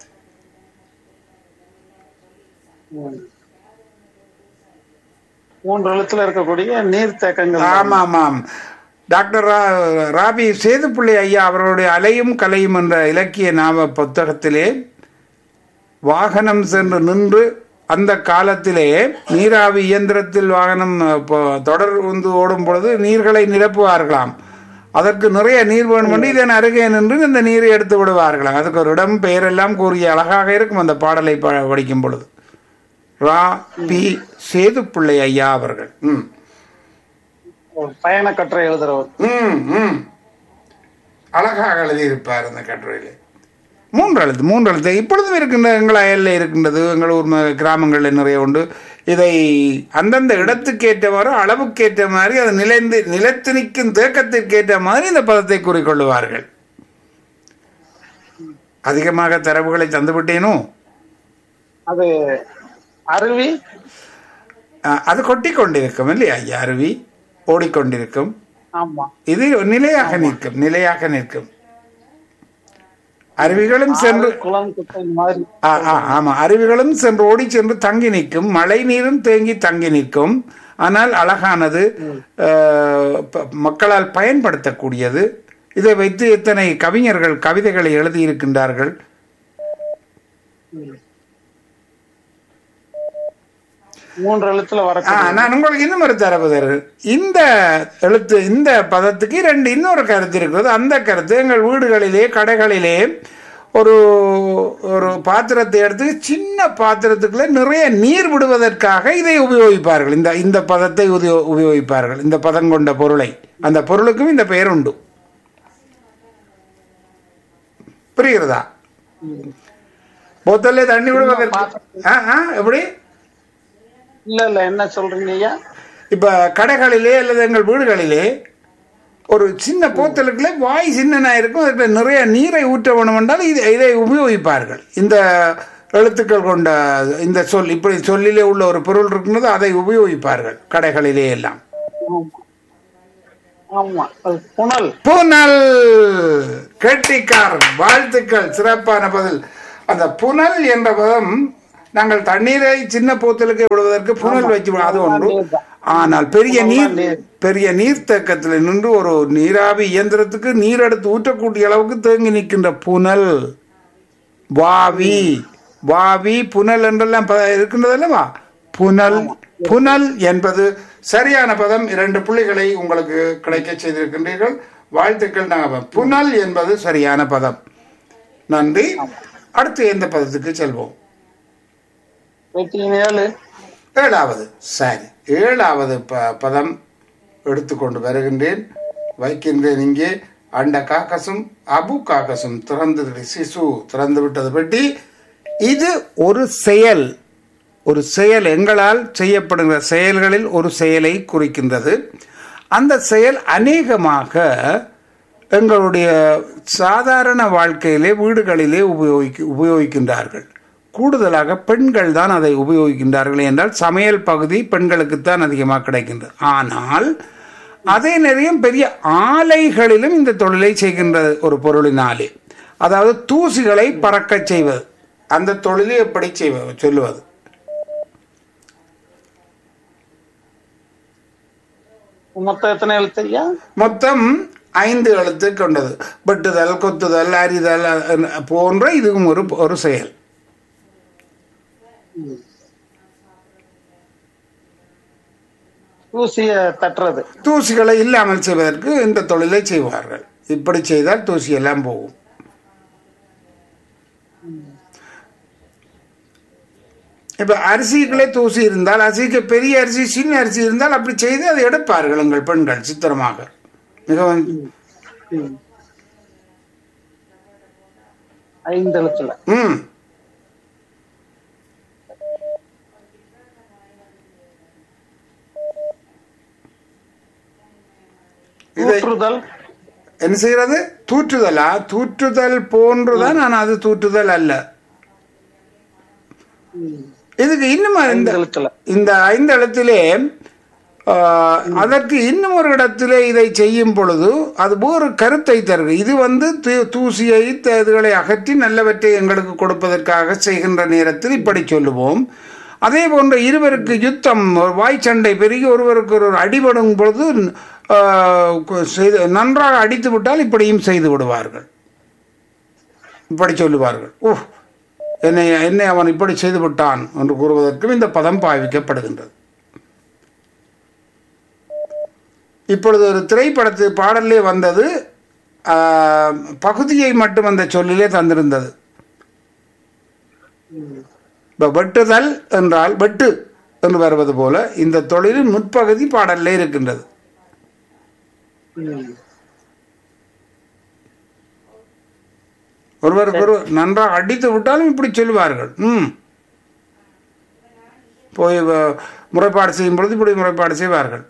ம். மூன்று எழுத்துல இருக்கக்கூடிய நீர் தேக்கங்கள் ஆமாம் ஆமாம் டாக்டர் ரா- ராபி சேதுப்பிள்ளை ஐயா அவர்களுடைய அலையும் கலையும் என்ற இலக்கிய நாம புத்தகத்திலே வாகனம் சென்று நின்று அந்த காலத்திலே நீராவி இயந்திரத்தில் வாகனம் அஹ், பொ- தொடர் வந்து ஓடும் பொழுது நீர்களை நிரப்புவார்களாம் அதற்கு நிறைய நீர் வேணும் என்று இதன் அருகே நின்று இந்த நீரை எடுத்து விடுவார்களாம் அதுக்கு ஒரு இடம் பெயரெல்லாம் கூறிய அழகாக இருக்கும் அந்த பாடலை ப- படிக்கும் பொழுது ரா பி சேதுப்பிள்ளை ஐயா அவர்கள் ம் பயண கட்டுரை எழுதுறவர் ம் ம் அழகாக எழுதியிருப்பார் அந்த கட்டுரையில் மூன்று எழுத்து மூன்று எழுத்து இப்பொழுதும் இருக்கின்ற எங்கள் அயலில் இருக்கின்றது எங்கள் ஊர் ம- கிராமங்களில் நிறைய உண்டு இதை அந்தந்த இடத்துக்கேற்றவாறு அளவுக்கேற்ற மாதிரி அது நிலைந்து நிலைத்து நிற்கும் தேக்கத்திற்கேற்ற மாதிரி இந்த பதத்தை கூறிக்கொள்ளுவார்கள் அதிகமாக தரவுகளை தந்துவிட்டேனோ அது அருவி அஹ், அது கொட்டி கொண்டிருக்கும் இல்லையா ஐயா அருவி ஓடிக்கொண்டிருக்கும் ஆமா இது நிலையாக நிற்கும் நிலையாக நிற்கும் அருவிகளும் சென்று ஆறு, குளம் குட்டை இந்த மாதிரி ஆ, ஆ, ஆமா அருவிகளும் சென்று ஓடி சென்று தங்கி நிற்கும் மழை நீரும் தேங்கி தங்கி நிற்கும் ஆனால் அழகானது அஹ், ப- மக்களால் பயன்படுத்தக்கூடியது இதை வைத்து எத்தனை கவிஞர்கள் கவிதைகளை எழுதியிருக்கின்றார்கள் மூன்று எழுத்துல ஆ, வரக்கூடிய நான் உங்களுக்கு இன்னும் ஒரு தரவு தருகிறேன் இந்த எழுத்து இந்த பதத்துக்கு ரெண்டு இன்னொரு கருத்து இருக்கிறது அந்த கருத்து எங்கள் வீடுகளிலே கடைகளிலே ஒரு ஒரு பாத்திரத்தை எடுத்து சின்ன பாத்திரத்துக்குள்ள நிறைய நீர் விடுவதற்காக இதை உபயோகிப்பார்கள் இந்த இந்த பதத்தை உபயோ- உபயோகிப்பார்கள் இந்த பதம் கொண்ட பொருளை அந்த பொருளுக்கும் இந்த பெயர் உண்டு புரிகிறதா போத்தல்ல தண்ணி விடுவதற்கு ஆ ஆ எப்படி இல்ல இல்ல என்ன சொல்றீங்க ஐயா இப்ப கடைகளிலே அல்லது எங்கள் வீடுகளிலே ஒரு சின்ன போத்தலுக்குள்ளே வாய் சின்னனா இருக்கும் அதுக்கு நிறைய நீரை ஊற்ற வேணும் என்றால் இது இதை உபயோகிப்பார்கள் இந்த எழுத்துக்கள் கொண்ட இந்த சொல் இப்படி சொல்லிலே உள்ள ஒரு பொருள் இருக்கின்றது அதை உபயோகிப்பார்கள் கடைகளிலே எல்லாம் ஆமா ஆமா அது புனல் புனல் கெட்டிக்காரன் வாழ்த்துக்கள் சிறப்பான பதில் அந்த புனல் என்ற பதம் நாங்கள் தண்ணீரை சின்ன போத்தலுக்கு விடுவதற்கு புனல் வச்சு விடு- அது ஒன்று ஆனால் பெரிய நீர் பெரிய நீர்த்தேக்கத்தில் நின்று ஒரு நீராவி இயந்திரத்துக்கு நீர் எடுத்து ஊற்றக்கூடிய அளவுக்கு தேங்கி நிற்கின்ற புனல் வாவி வாவி புனல் என்றெல்லாம் ப- இருக்கின்றது அல்லவா புனல் புனல் என்பது சரியான பதம் இரண்டு புள்ளிகளை உங்களுக்கு கிடைக்க செய்திருக்கின்றீர்கள் வாழ்த்துக்கள் நாங்கள் புனல் என்பது சரியான பதம் நன்றி அடுத்து எந்த பதத்துக்கு செல்வோம் வெட்டியின் ஏழு ஏழாவது சரி ஏழாவது ப பதம் எடுத்துக்கொண்டு வருகின்றேன் வைக்கின்றேன் இங்கே அண்ட காக்கசும் அபு காக்கசும் திறந்து சிசு திறந்து விட்டது பற்றி இது ஒரு செயல் ஒரு செயல் எங்களால் செய்யப்படுகிற செயல்களில் ஒரு செயலை குறிக்கின்றது அந்த செயல் அநேகமாக எங்களுடைய சாதாரண வாழ்க்கையிலே வீடுகளிலே உபயோகிக்க உபயோகிக்கின்றார்கள் கூடுதலாக பெண்கள் தான் அதை உபயோகிக்கின்றார்கள் என்றால் சமையல் பகுதி பெண்களுக்குத்தான் அதிகமாக கிடைக்கின்றது ஆனால் அதே நேரம் பெரிய ஆலைகளிலும் இந்த தொழிலை செய்கின்ற ஒரு பொருளினாலே அதாவது தூசிகளை பறக்கச் செய்வது அந்த தொழிலை எப்படி செய்வது சொல்லுவது மொத்தம் எத்தனை எழுத்து ஐயா மொத்தம் ஐந்து எழுத்து கொண்டது வெட்டுதல் கொத்துதல் அரிதல் அஹ், போன்ற இதுவும் ஒரு ஒரு செயல் தூசிய தட்டுறது தூசிகளை இல்லாமல் செய்வதற்கு இந்த தொழிலை செய்வார்கள் இப்படி செய்தால் தூசி எல்லாம் போகும் இப்ப அரிசிக்குள்ளே தூசி இருந்தால் அரிசிக்கு பெரிய அரிசி சின்ன அரிசி இருந்தால் அப்படி செய்து அதை எடுப்பார்கள் எங்கள் பெண்கள் சித்திரமாக மிகவும் ம். ஐந்து எழுத்துல ம் இதை ஊற்றுதல் என்ன செய்யறது தூற்றுதலா தூற்றுதல் போன்றுதான் ஆனால் அது தூற்றுதல் அல்ல இதுக்கு இன்னும் இந்த ஐந்து எழுத்துல இந்த ஐந்து இடத்திலே ஆஹ், அதற்கு இன்னும் ஒரு இடத்திலே இதை செய்யும் பொழுது அது ஒரு கருத்தை தருது இது வந்து தூ- தூசியை த- இதுகளை அகற்றி நல்லவற்றை எங்களுக்கு கொடுப்பதற்காக செய்கின்ற நேரத்தில் இப்படி சொல்லுவோம் அதே போன்ற இருவருக்கு யுத்தம் ஒரு வாய் சண்டை பெருகி ஒருவருக்கு ஒரு அடிபடும் பொழுது ஆஹ், கு- செய்து நன்றாக அடித்து விட்டால் இப்படியும் செய்து விடுவார்கள் இப்படி சொல்லுவார்கள் ஓ என்னை என்னை அவன் இப்படி செய்து விட்டான் என்று கூறுவதற்கும் இந்த பதம் பாவிக்கப்படுகின்றது இப்பொழுது ஒரு திரைப்படத்து பாடலே வந்தது ஆஹ், பகுதியை மட்டும் அந்த சொல்லிலே தந்திருந்தது இப்ப வெட்டுதல் என்றால் வெட்டு என்று வருவது போல இந்த தொழிலின் முற்பகுதி பாடல்லே இருக்கின்றது ம். ஒருவருக்கு ஒரு நன்றாக அடித்து விட்டாலும் இப்படி சொல்லுவார்கள் ம் போய் வ- முறைப்பாடு செய்யும் பொழுது இப்படி முறைப்பாடு செய்வார்கள்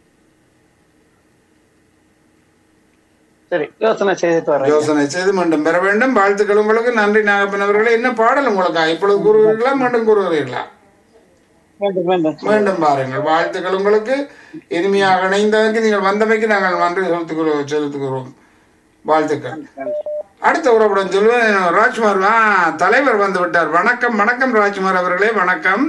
சரி யோசனை செய்துட்டு வரேன் யோசனை செய்து மீண்டும் பெற வேண்டும் வாழ்த்துக்கள் உங்களுக்கு நன்றி நாகப்பன் அவர்களே என்ன பாடல் உங்களுக்கு இப்பொழுது கூறுவீர்களா மீண்டும் கூறுவீர்களா மீண்டும் மீண்டும் மீண்டும் பாருங்கள் வாழ்த்துக்கள் உங்களுக்கு இனிமையாக இணைந்ததற்கு நீங்கள் வந்தமைக்கு நாங்கள் நன்றி செலுத்துகிறோம் செலுத்துகிறோம் வாழ்த்துக்கள் அடுத்த உறவுடன் சொல்லுவேன் ராஜ்குமார் ஆ தலைவர் வந்து விட்டார் வணக்கம் வணக்கம் ராஜ்குமார் அவர்களே வணக்கம்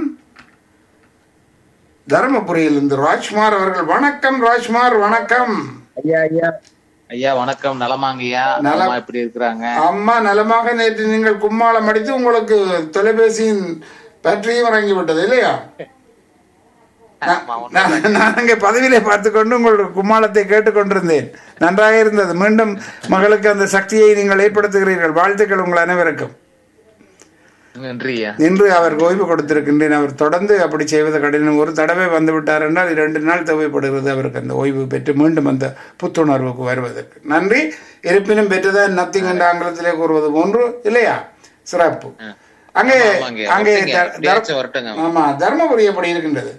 தருமபுரியிலிருந்து ராஜ்குமார் அவர்கள் வணக்கம் ராஜ்குமார் வணக்கம் ஐயா ஐயா ஐயா வணக்கம் நலமாங்கய்யா நலம். நலமா எப்படி இருக்கிறாங்க அம்மா நலமாக நேற்று நீங்கள் கும்மாளம் அடித்து உங்களுக்கு தொலைபேசியின் பேட்டரியும் இறங்கி விட்டது இல்லையா ஆமா, நான் நான் அங்கே பதவியிலே பார்த்து கொண்டு உங்களுடைய கும்மாளத்தை கேட்டுக்கொண்டிருந்தேன் நன்றாக இருந்தது மீண்டும் மகளுக்கு அந்த சக்தியை நீங்கள் ஏற்படுத்துகிறீர்கள் வாழ்த்துக்கள் உங்கள் அனைவருக்கும் நன்றி ஐயா இன்று அவர் ஓய்வு கொடுத்திருக்கின்றேன் அவர் தொடர்ந்து அப்படி செய்வது கடினம் ஒரு தடவை வந்து விட்டார் என்றால் இரண்டு நாள் தேவைப்படுகிறது அவருக்கு அந்த ஓய்வு பெற்று மீண்டும் அந்த புத்துணர்வுக்கு வருவதற்கு நன்றி இருப்பினும் பெற்றதான் நத்திங் என்ற ஆங்கிலத்திலே கூறுவது போன்று இல்லையா சிறப்பு அங்கே ஆமா, ஆமாங்க. அங்கே வரட்டுங்க. தர்- எப்படியாச்சும் வரட்டுங்க. ஆமா தர்மபுரி எப்படி இருக்கின்றது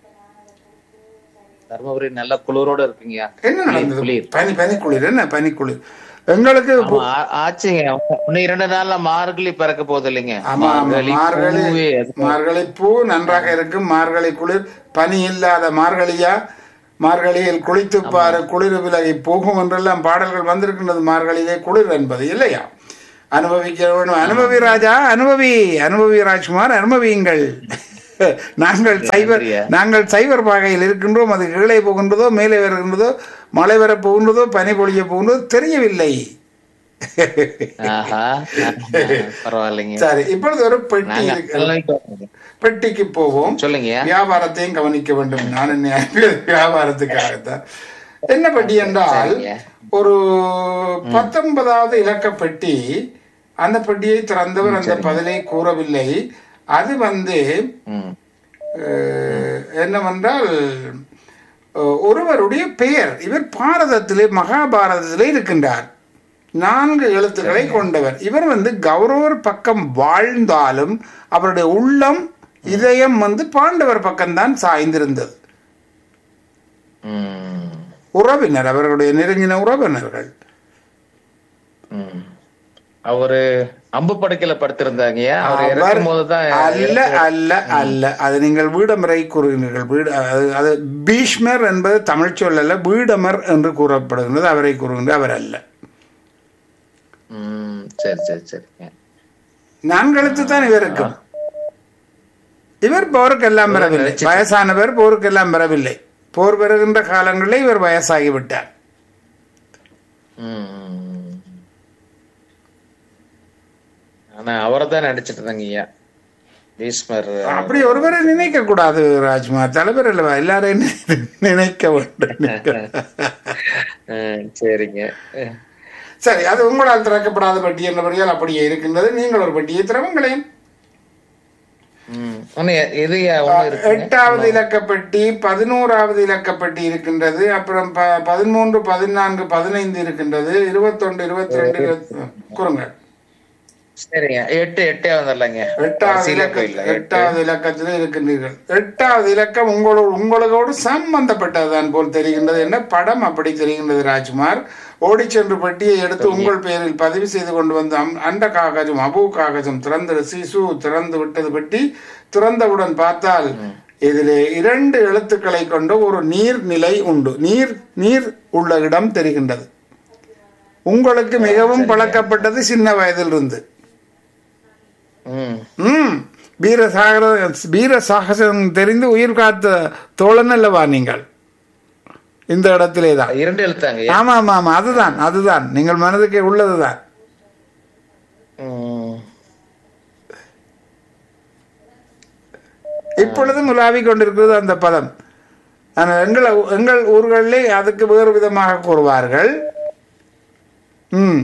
தர்மபுரி நல்ல குளிரோட இருக்குங்கய்யா என்ன நடந்தது குளிர் பனி பனிக்குளிர் என்ன பனிக்குளிர் எங்களுக்கு ஆமா ஆ- ஆச்சுங்க இன்னும் இரண்டு நாள்ல மார்கழி பிறக்க போகுது இல்லைங்க ஆமா ஆமா. மார்கழி பூவே அது- மார்கழி பூ நன்றாக இருக்கும் மார்கழி குளிர் பனி இல்லாத மார்கழியா மார்கழியில் குளித்து பாரு குளிர் விலகி போகும் என்றெல்லாம் பாடல்கள் வந்திருக்கின்றது மார்கழியிலே குளிர் என்பது இல்லையா அனுபவிக்க வேண்டும் அனுபவி ராஜா அனுபவி அனுபவி ராஜ்குமார் அனுபவியுங்கள் நாங்கள் சைவர் நன்றியா. நாங்கள் சைவர் பாகையில் இருக்கின்றோம் அது கீழே போகின்றதோ மேலே வருகின்றதோ மழை வர போகின்றதோ பனி பொழிய போகின்றதோ தெரியவில்லை ஆஹா பரவாயில்லைங்க சரி இப்பொழுது ஒரு பெட்டி நாங்க இருக்கு நல்ல- பெட்டிக்கு போவோம் சொல்லுங்கய்யா வியாபாரத்தையும் கவனிக்க வேண்டும் நான் என்ன அனுப்பியது வியாபாரத்துக்காகத்தான் என்ன பெட்டி என்றால் சரிங்க. ஒரு பத்தொன்பதாவது இலக்க பெட்டி அந்த பெட்டியை திறந்தவர் அந்த பதிலை கூறவில்லை அது வந்து ம் அஹ், என்னவென்றால் அஹ், ஒருவருடைய பெயர் இவர் பாரதத்திலே மகாபாரதத்திலே இருக்கின்றார் நான்கு எழுத்துக்களை கொண்டவர் இவர் வந்து கௌரவர் பக்கம் வாழ்ந்தாலும் அவருடைய உள்ளம் இதயம் வந்து பாண்டவர் பக்கம்தான் சாய்ந்திருந்தது ம் உறவினர் அவர்களுடைய நெருங்கின உறவினர்கள் ம். அவரு அம்பு படுக்கையில படுத்திருந்தாங்கய்யா அவர் அவர் இறக்கும் போதுதான் அல்ல அல்ல அல்ல அது நீங்கள் வீடமரை கூறுகிறீர்கள் வீடு அது அது பீஷ்மர் என்பது தமிழ் சொல் அல்ல வீடமர் என்று கூறப்படுகின்றது அவரை கூறுகின்ற அவர் அல்ல ம் சரி சரி சரிங்க நான்கெழுத்து தான் இவருக்கும் இவர் போருக்கெல்லாம் பெறவில்லை வயசானவர் போருக்கெல்லாம் பெறவில்லை போர் பெறுகின்ற காலங்களில் இவர் வயசாகிவிட்டார் ம், ம், ம். ஆனா அவரை தான் நடிச்சிட்டு இருந்தாங்க ஐயா பீஷ்மர் அப்படி ஒருவரை நினைக்க கூடாது ராஜ்குமார் தலைவர் அல்லவா எல்லாரையும் நினை- நினைக்க வேண்டும் ம், சரிங்க ம். சரி அது உங்களால் திறக்கப்படாத பெட்டி என்றபடியால் அப்படியே இருக்கின்றது நீங்கள் ஒரு பெட்டியை திறவுங்களேன் ம். ஒண்ணு எ- இது ஐயா ஒண்ணு இருக்கு எட்டாவது இலக்கப்பெட்டி பதினோராவது இலக்கப்பெட்டி இருக்கின்றது அப்புறம் ப- பதிமூன்று பதினான்கு பதினைந்து இருக்கின்றது இருபத்தொன்று இருபத்தி ரெண்டு இருபத்தி கூறுங்கள் சரிங்க எட்டு எட்டே வந்துடலாங்க எட்டாவது வரிசையில இலக்க போயிடலாம். எட்டு. எட்டாவது இலக்கத்தில் இருக்கின்றீர்கள் எட்டாவது இலக்கம் உங்களோடு உங்களோடு சம்பந்தப்பட்டதுதான் போல் தெரிகின்றது என்ன படம் அப்படி தெரிகின்றது ராஜ்குமார் ஓடிச் சென்று பெட்டியை எடுத்து உங்கள் பெயரில் பதிவு செய்து கொண்டு வந்து அம்- அண்ட காகஜம் அபு காகஜம் திறந்து சிசு திறந்து விட்டது பெட்டி திறந்தவுடன் பார்த்தால் இதிலே இரண்டு எழுத்துக்களை கொண்ட ஒரு நீர்நிலை உண்டு நீர் நீர் உள்ள இடம் தெரிகின்றது உங்களுக்கு மிகவும் பழக்கப்பட்டது சின்ன வயதிலிருந்து ம் ம் வீர சாகர வீர சாகசம் தெரிந்து உயிர் காத்த தோழன் அல்லவா நீங்கள் இந்த இடத்திலே தான் இரண்டு எழுத்தாங்க ஆமா ஆமா ஆமா அதுதான் அதுதான் நீங்கள் மனதுக்கு உள்ளதுதான் ம். இப்பொழுதும் உலாவிக் கொண்டிருக்கிறது அந்த பதம் ஆனால் எங்கள் எங்கள் ஊர்களிலே அதுக்கு வேறு விதமாக கூறுவார்கள் ம்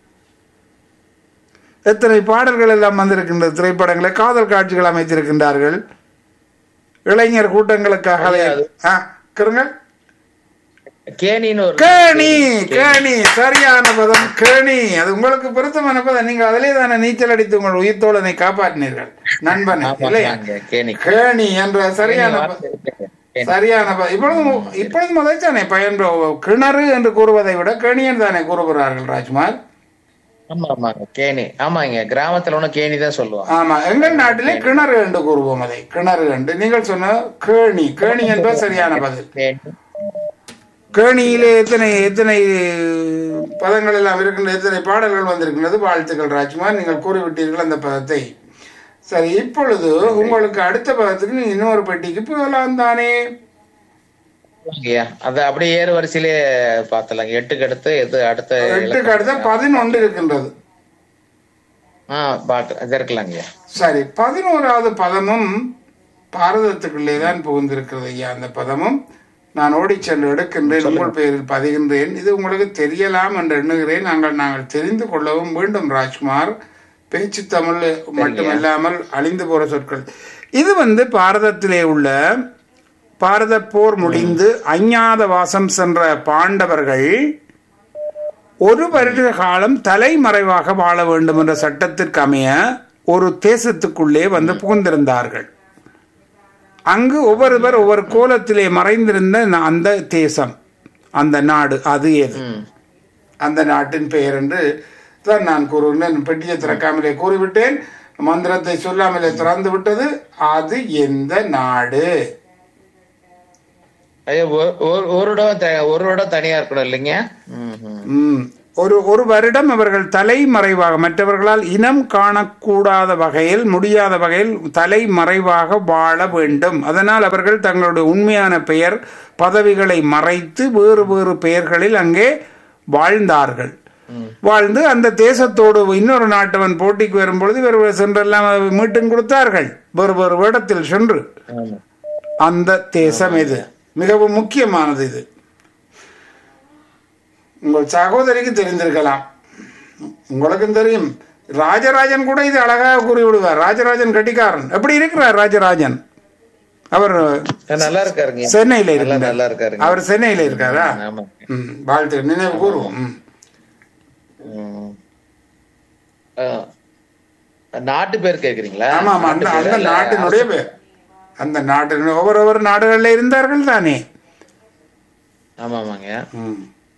எத்தனை பாடல்கள் எல்லாம் வந்திருக்கின்றது திரைப்படங்களை காதல் காட்சிகள் அமைத்திருக்கின்றார்கள் இளைஞர் கூட்டங்களுக்காக அதை- ஆ, கேளுங்கள் கேணின்னு ஒரு கேணி கேணி சரியான பதம் கேணி அது உங்களுக்கு பொருத்தமான பதம் நீங்க அதிலே தானே நீச்சல் அடித்து உங்கள் உயிர் தோழனை காப்பாற்றினீர்கள் நண்பனை இல்லையா ஆமாங்க, கேணி கேணி என்ற சரியான ப- வார்த்தை இருக்குங்க. கேணி. சரியான ப- இப்பொழுது இப்பொழுது முதல் தானே பயன் கிணறு என்று கூறுவதை விட கேணியன் தானே கூறுகிறார்கள் ராஜ்குமார் ஆமா ஆமாங்க கேணி ஆமாங்க கிராமத்துல ஒண்ணு கேணி தான் சொல்லுவாங்க ஆமா எங்கள் நாட்டிலே கிணறு என்று கூறுவோம் அதை கிணறு என்று நீங்கள் சொன்ன கேணி கேணி என்பது சரியான பதில் கேணி கேணியிலே எத்தனை எத்தனை பதங்கள் எல்லாம் இருக்கின்ற எத்தனை பாடல்கள் வந்திருக்கின்றது வாழ்த்துக்கள் ராஜ்குமார் நீங்கள் கூறிவிட்டீர்கள் அந்த பதத்தை சரி இப்பொழுது உங்களுக்கு அடுத்த பதத்துக்கு நீங்க இன்னொரு பெட்டிக்கு போகலாம் தானே ஐயா, அது அப்படியே ஏறு வரிசையிலே பாத்துலாங்க எட்டுக்கு அடுத்து எது அடுத்த எட்டுக்கு அடுத்த பதினொன்று இருக்கின்றது ஆ பாட்டு அது இருக்கலாங்க ஐயா. சரி பதினோராவது பதமும் பாரதத்துக்குள்ளே தான் புகுந்திருக்கிறது ஐயா அந்த பதமும் நான் ஓடிச் சென்று எடுக்கின்றேன் உங்கள் பெயரில் பதிகின்றேன் இது உங்களுக்கு தெரியலாம் என்று எண்ணுகிறேன் நாங்கள் நாங்கள் தெரிந்து கொள்ளவும் வேண்டும் ராஜ்குமார் பேச்சு தமிழ் மட்டுமல்லாமல் அழிந்து போற சொற்கள் இது வந்து பாரதத்திலே உள்ள பாரத போர் முடிந்து அஞ்ஞாத வாசம் சென்ற பாண்டவர்கள் ஒரு வருட காலம் தலைமறைவாக வாழ வேண்டும் என்ற சட்டத்திற்கு அமைய ஒரு தேசத்துக்குள்ளே வந்து புகுந்திருந்தார்கள் அங்கு ஒவ்வொருவர் ஒவ்வொரு கோலத்திலே மறைந்திருந்த ந- அந்த தேசம் அந்த நாடு அது எது ம் அந்த நாட்டின் பெயர் என்று தான் நான் கூறுகிறேன் பெட்டியை திறக்காமலே கூறிவிட்டேன் மந்திரத்தை சொல்லாமலே திறந்து விட்டது அது எந்த நாடு ஐயா ஒரு- ஒரு- ஒரு இடம் த- ஒரு இடம் தனியா இருக்கணும் இல்லைங்க ம், ம். ம். ஒரு ஒரு வருடம் அவர்கள் தலைமறைவாக மற்றவர்களால் இனம் காணக்கூடாத வகையில் முடியாத வகையில் தலைமறைவாக வாழ வேண்டும் அதனால் அவர்கள் தங்களுடைய உண்மையான பெயர் பதவிகளை மறைத்து வேறு வேறு பெயர்களில் அங்கே வாழ்ந்தார்கள் வாழ்ந்து அந்த தேசத்தோடு இன்னொரு நாட்டவன் போட்டிக்கு வரும்பொழுது இவர்கள் சென்றெல்லாம் அதை மீட்டும் கொடுத்தார்கள் வேறு வேறு வேடத்தில் சென்று ஆமா அந்த தேசம் இது மிகவும் முக்கியமானது இது உங்கள் சகோதரிக்கு தெரிந்திருக்கலாம் உங்களுக்கும் தெரியும் ராஜராஜன் கூட இது அழகாக கூறி விடுவார் ராஜராஜன் கட்டிக்காரன் எப்படி இருக்கிறார் ராஜராஜன் அவர் நல்லா இருக்காருங்க சென்னையில நல்லா இருக்கிறார் நல்லா இருக்காருங்க அவர் சென்னையில இருக்காரா ஆமா ம், வாழ்த்து நினைவு கூறுவோம் ம். ம். ஆ. நாட்டு பேர் கேக்குறீங்களா ஆமா ஆமா அந்த நாட்டு அந்த பேரா? இல்ல நாட்டினுடைய பேர் அந்த நாட்டினுடைய ஒவ்வொரு ஒவ்வொரு நாடுகளில் இருந்தார்கள் தானே ஆமா ஆமாங்க ம்.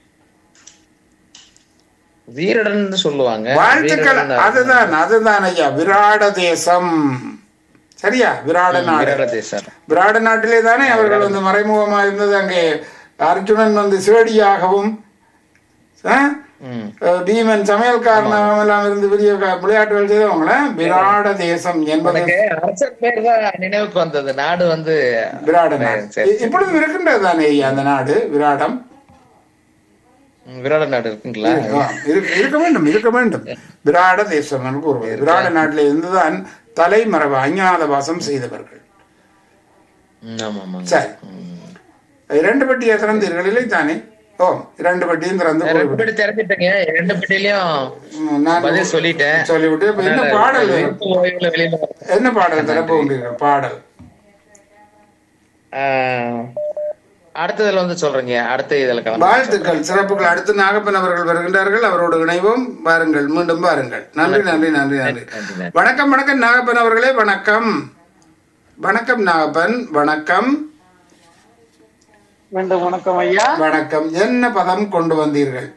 வீரடன் சொல்லுவாங்க வாழ்த்துக்கள் வீரடன் அதுதான் அதுதான் ஐயா விராட தேசம் சரியா விராட நாடு வீரட தேசம் விராட நாட்டிலே தானே அவர்கள் வந்து மறைமுகமா இருந்தது அங்கே அர்ஜுனன் வந்து சேடியாகவும் ஆ? ம். அஹ் பீமன் சமையல்காரனாகவும் எல்லாம் இருந்து பெரிய க- விளையாட்டுகள் செய்தவங்கள விராட தேசம் என்பது எனக்கு அரசர் பேர் தான் நினைவுக்கு வந்தது நாடு வந்து விராட நாடு சரி, இ- இப்பொழுது இருக்கின்றது தானே ஐயா அந்த நாடு விராடம் ம், விராட நாடு இருக்குங்களா ஆ, இருக்க இருக்க வேண்டும் இருக்க வேண்டும் விராட தேசம் என்று கூறுவது விராட நாட்டில் இருந்துதான் தலைமறைவு அஞ்ஞாத வாசம் செய்தவர்கள் ம், ஆமா ஆமாங்க சரி இரண்டு பெட்டியை திறந்தீர்கள் இல்லை தானே ஓ இரண்டு பெட்டியும் திறந்து ரெண்டு போய்விட்டேன். பெட்டி திறந்துட்டேங்க ரெண்டு பெட்டிலையும் ம், நான் பதில் சொல்லிட்டேன் சொல்லிவிட்டு இப்ப என்ன பாடல் விருப்ப ஓய்வுல வெளியில வர- என்ன பாடல் திறப்புகின்றீர்கள் பாடல் ஆ, அடுத்ததுல வந்து சொல்றீங்க அடுத்த இதுல கிளம்ப வாழ்த்துக்கள் சிறப்புகள் அடுத்து நாகப்பன் அவர்கள் வருகின்றார்கள் அவரோடு இணைவோம் வாருங்கள் மீண்டும் வாருங்கள் நன்றி நன்றி நன்றி நன்றி நன்றி, நன்றி. வணக்கம் வணக்கம் நாகப்பன் அவர்களே வணக்கம் வணக்கம் நாகப்பன் வணக்கம் மீண்டும் வணக்கம் ஐயா வணக்கம் என்ன பதம் கொண்டு வந்தீர்கள்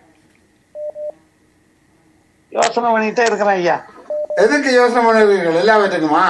யோசனை பண்ணிட்டே இருக்கிறேன் ஐயா எதுக்கு யோசனை பண்ணுவீர்கள் எல்லாவற்றுக்குமா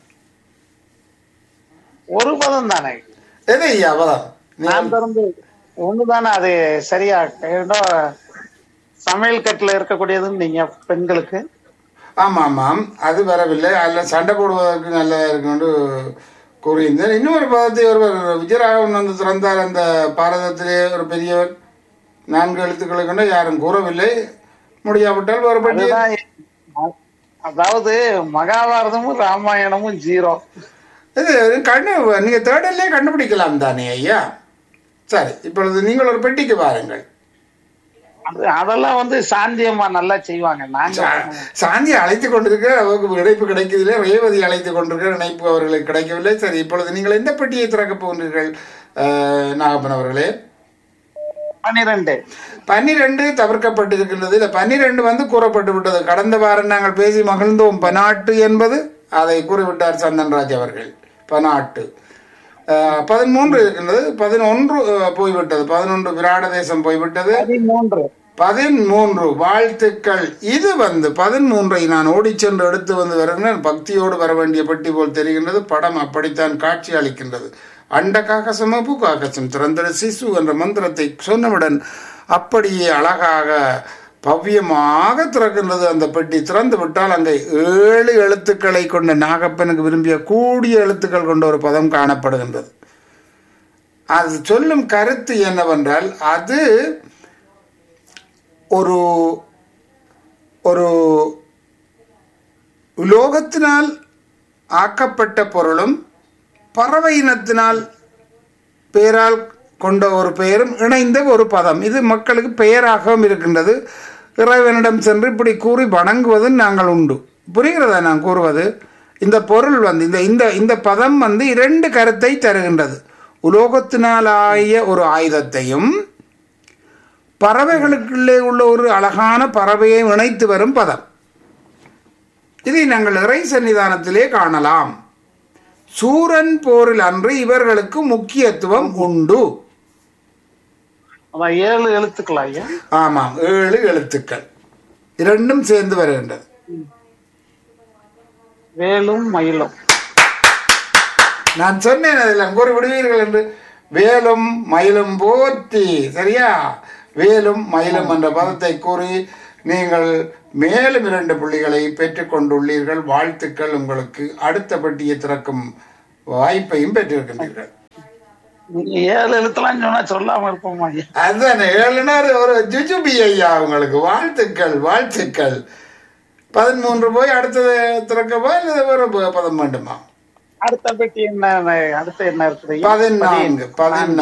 ஒரு பதம் தானே எது ஐயா பதம் நான் திறந்து ஒண்ணுதானே அது சரியா ஏதோ சமையல் கட்டுல இருக்கக்கூடியதுன்னு நீங்க பெண்களுக்கு ஆமாம் ஆமாம் அது வரவில்லை அதில் சண்டை போடுவதற்கு நல்லதா இருக்குன்னு கூறியிருந்தேன் இன்னொரு பதத்தை ஒருவர் விஜயராகவன் வந்து திறந்தார் அந்த பாரதத்திலே ஒரு பெரியவர் நான்கு எழுத்துக்களை கொண்டு யாரும் கூறவில்லை முடியாவிட்டால் ஒரு பட்டி அதுதான் எ- அதாவது மகாபாரதமும் ராமாயணமும் ஜீரோ இது கண்ணு நீங்க தேடலே கண்டுபிடிக்கலாம் தானே ஐயா சரி இப்பொழுது நீங்கள் ஒரு பெட்டிக்கு வாருங்கள் அது அதெல்லாம் வந்து சாந்தியம்மா நல்லா செய்வாங்க நாங்க சா- சாந்தி அழைத்து கொண்டிருக்க அவருக்கு இணைப்பு கிடைக்கவில்லை ரேவதி அழைத்து கொண்டிருக்க இணைப்பு அவர்களுக்கு கிடைக்கவில்லை சரி இப்பொழுது நீங்கள் எந்த பெட்டியை திறக்கப் போகிறீர்கள் அஹ், நாகப்பன் அவர்களே பன்னிரெண்டு பன்னிரெண்டு தவிர்க்கப்பட்டிருக்கின்றது இல்லை பன்னிரெண்டு வந்து கூறப்பட்டு விட்டது கடந்த வாரம் நாங்கள் பேசி மகிழ்ந்தோம் பனாட்டு என்பது அதை கூறிவிட்டார் சந்தன்ராஜ் அவர்கள் பனாட்டு அஹ், பதிமூன்று இருக்கின்றது பதினொன்று அஹ், போய்விட்டது பதினொன்று விராட தேசம் போய்விட்டது பதிமூன்று பதிமூன்று வாழ்த்துக்கள் இது வந்து பதிமூன்றை நான் ஓடிச் சென்று எடுத்து வந்து வருகிறேன் பக்தியோடு வர வேண்டிய பெட்டி போல் தெரிகின்றது படம் அப்படித்தான் காட்சி அளிக்கின்றது அண்ட காகசம பூ காகசம் திறந்தட சிசு என்ற மந்திரத்தை சொன்னவுடன் அப்படியே அழகாக பவ்யமாக திறக்கின்றது அந்த பெட்டி திறந்து விட்டால் அங்கே ஏழு எழுத்துக்களை கொண்ட நாகப்பனுக்கு விரும்பிய கூடிய எழுத்துக்கள் கொண்ட ஒரு பதம் காணப்படுகின்றது அது சொல்லும் கருத்து என்னவென்றால் அது ஒரு ஒரு உலோகத்தினால் ஆக்கப்பட்ட பொருளும் பறவை இனத்தினால் பெயரால் கொண்ட ஒரு பெயரும் இணைந்த ஒரு பதம் இது மக்களுக்கு பெயராகவும் இருக்கின்றது இறைவனிடம் சென்று இப்படி கூறி வணங்குவது நாங்கள் உண்டு புரிகிறதா நான் கூறுவது இந்த பொருள் வந்து இந்த இந்த இந்த பதம் வந்து இரண்டு கருத்தை தருகின்றது உலோகத்தினால் ஆகிய ஒரு ஆயுதத்தையும் பறவைகளுக்குள்ளே உள்ள ஒரு அழகான பறவையை இணைத்து வரும் பதம் இதை நாங்கள் இறை சன்னிதானத்திலே காணலாம் சூரன் போரில் அன்று இவர்களுக்கு முக்கியத்துவம் உண்டு அதான் ஏழு எழுத்துக்களா ஐயா ஆமாம் ஏழு எழுத்துக்கள் இரண்டும் சேர்ந்து வருகின்றது வேலும் மயிலும் நான் சொன்னேன் அதில் கூறி விடுவீர்கள் என்று வேலும் மயிலும் போற்றி சரியா வேலும் மயிலும் என்ற பதத்தை கூறி நீங்கள் மேலும் இரண்டு புள்ளிகளை பெற்றுக்கொண்டுள்ளீர்கள் வாழ்த்துக்கள் உங்களுக்கு அடுத்த பெட்டியை திறக்கும் வாய்ப்பையும் பெற்றிருக்கின்றீர்கள் நீங்க ஏழு எழுத்தெல்லாம் சொன்னா சொல்லாம இருப்போம் ஐயா அதுதானே ஏழுனா ஒரு ஜுஜுபி ஐயா உங்களுக்கு வாழ்த்துக்கள் வாழ்த்துக்கள் பதிமூன்று போய் அடுத்தது திறக்கவா இல்லை வேறு பதம் வேண்டுமா அடுத்த பெட்டி என்ன அடுத்த என்ன இருக்குது ஐயா? பதினான்கு பதினான்கு